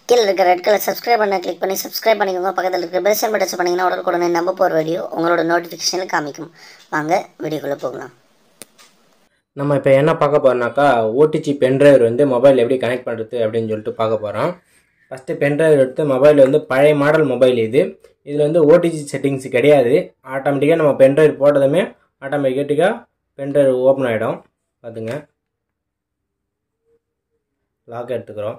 கீழே இருக்க red colour subscribe பண்ண கிளிக் பண்ணி சப்ஸ்கிரைப் பண்ணிக்கோங்க பக்கத்தில் இருக்க பெல் சிம்பல் டச் பண்ணிங்கன்னா உடனுக்குடனே நம்ம போகிற வீடியோ உங்களோட நோட்டிஃபிகேஷனில் காமிக்கும் வாங்க வீடியோக்குள்ளே போகலாம் நம்ம இப்போ என்ன பார்க்க போகிறோம்னாக்கா ஓடிஜி பென்ட்ரைவ் வந்து மொபைல் எப்படி கனெக்ட் பண்ணுறது அப்படின்னு சொல்லிட்டு பார்க்க போகிறோம் ஃபஸ்ட்டு பென்ட்ரைவ் எடுத்து மொபைல் வந்து பழைய மாடல் மொபைல் இது இதில் வந்து ஓடிஜி செட்டிங்ஸ் கிடையாது ஆட்டோமேட்டிக்காக நம்ம பென்ட்ரைவ் போட்டதுமே ஆட்டோமேட்டிக்காக பென்ட்ரைவ் ஓப்பன் ஆகிடும் பார்த்துங்க லாக் எடுத்துக்கிறோம்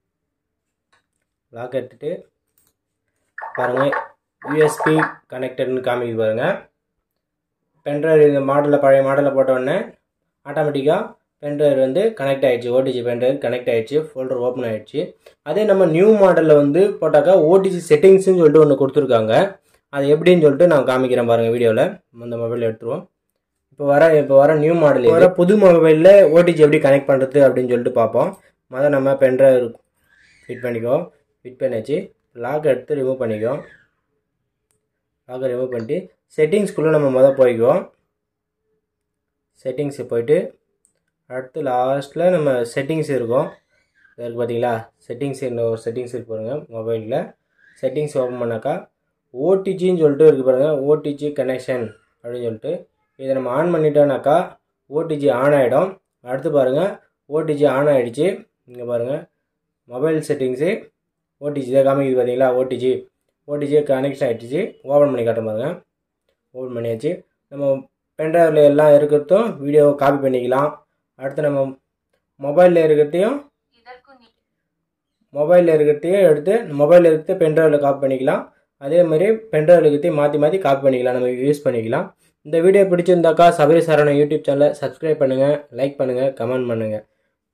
லாக் எடுத்துட்டு பாருங்கள் யூஎஸ்பி கனெக்டட்னு காமிக்குது பாருங்கள் பென்ட்ரைவ் இந்த மாடலில் பழைய மாடலில் போட்ட உடனே ஆட்டோமேட்டிக்காக பென்ட்ரைவ் வந்து கனெக்ட் ஆகிடுச்சு ஓடிஜி பென்ட்ரைவ் கனெக்ட் ஆகிடுச்சு ஃபோல்டர் ஓப்பன் ஆகிடுச்சு அதே நம்ம நியூ மாடலில் வந்து போட்டாக்கா ஓடிஜி செட்டிங்ஸ்னு சொல்லிட்டு ஒன்று கொடுத்துருக்காங்க அது எப்படின்னு சொல்லிட்டு நான் காமிக்கிறேன் பாருங்கள் வீடியோவில் இந்த மொபைல் எடுத்துருவோம் இப்போ வர இப்போ வர நியூ மாடல் வர புது மொபைலில் ஓடிஜி எப்படி கனெக்ட் பண்ணுறது அப்படின்னு சொல்லிட்டு பார்ப்போம் முதல்ல நம்ம பென்ட்ரைவ் ஃபிட் பண்ணிக்கோ ஃபிட் பண்ணியாச்சு லாக் எடுத்து ரிமூவ் பண்ணிக்கோ லாக்கை ரிமூவ் பண்ணிட்டு செட்டிங்ஸ்குள்ளே நம்ம முதல் போய்க்குவோம் செட்டிங்ஸு போயிட்டு அடுத்து லாஸ்ட்டில் நம்ம செட்டிங்ஸ் இருக்கும் இருக்குது பார்த்தீங்களா செட்டிங்ஸ் இந்த ஒரு செட்டிங்ஸ் இருக்கு பாருங்கள் மொபைலில் செட்டிங்ஸ் ஓப்பன் பண்ணாக்கா ஓடிஜின்னு சொல்லிட்டு இருக்குது பாருங்கள் ஓடிஜி கனெக்ஷன் அப்படின்னு சொல்லிட்டு இதை நம்ம ஆன் பண்ணிட்டோம்னாக்கா ஓடிஜி ஆன் ஆகிடும் அடுத்து பாருங்கள் ஓடிஜி ஆன் ஆகிடுச்சு இங்கே பாருங்கள் மொபைல் செட்டிங்ஸு ஓடிஜி இதை காமிக்குது பார்த்தீங்களா ஓடிஜி ஓடிஜி கனெக்ஷன் ஆகிடுச்சு ஓப்பன் பண்ணி காட்ட பாருங்கள் ஓப்பன் பண்ணியாச்சு நம்ம பென்ட்ரைவில் எல்லாம் இருக்கிறதும் வீடியோவை காப்பி பண்ணிக்கலாம் அடுத்து நம்ம மொபைலில் இருக்கிறதையும் மொபைலில் இருக்கிறதையும் எடுத்து மொபைலில் இருக்கிறத பென்ட்ரைவில் காப்பி பண்ணிக்கலாம் அதே மாதிரி பென்ட்ரைவில் இருக்கிறதையும் மாற்றி மாற்றி காப்பி பண்ணிக்கலாம் நம்ம யூஸ் பண்ணிக்கலாம் இந்த வீடியோ பிடிச்சிருந்தாக்கா சபரி சரவண யூடியூப் சேனலை சப்ஸ்கிரைப் பண்ணுங்கள் லைக் பண்ணுங்கள் கமெண்ட் பண்ணுங்கள்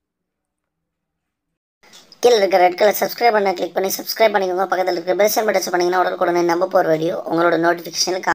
கீழே இருக்க ரெட் கலர் சப்ஸ்கிரைப் பண்ண கிளிக் பண்ணி சப்ஸ்கிரைப் பண்ணிக்கோங்க பக்கத்தில் இருக்க பெல் சிம்பல் டச் பண்ணிங்கன்னா உடனுக்குடனே நம்ம போகிற வீடியோ உங்களோட நோட்டிஃபிகேஷனில்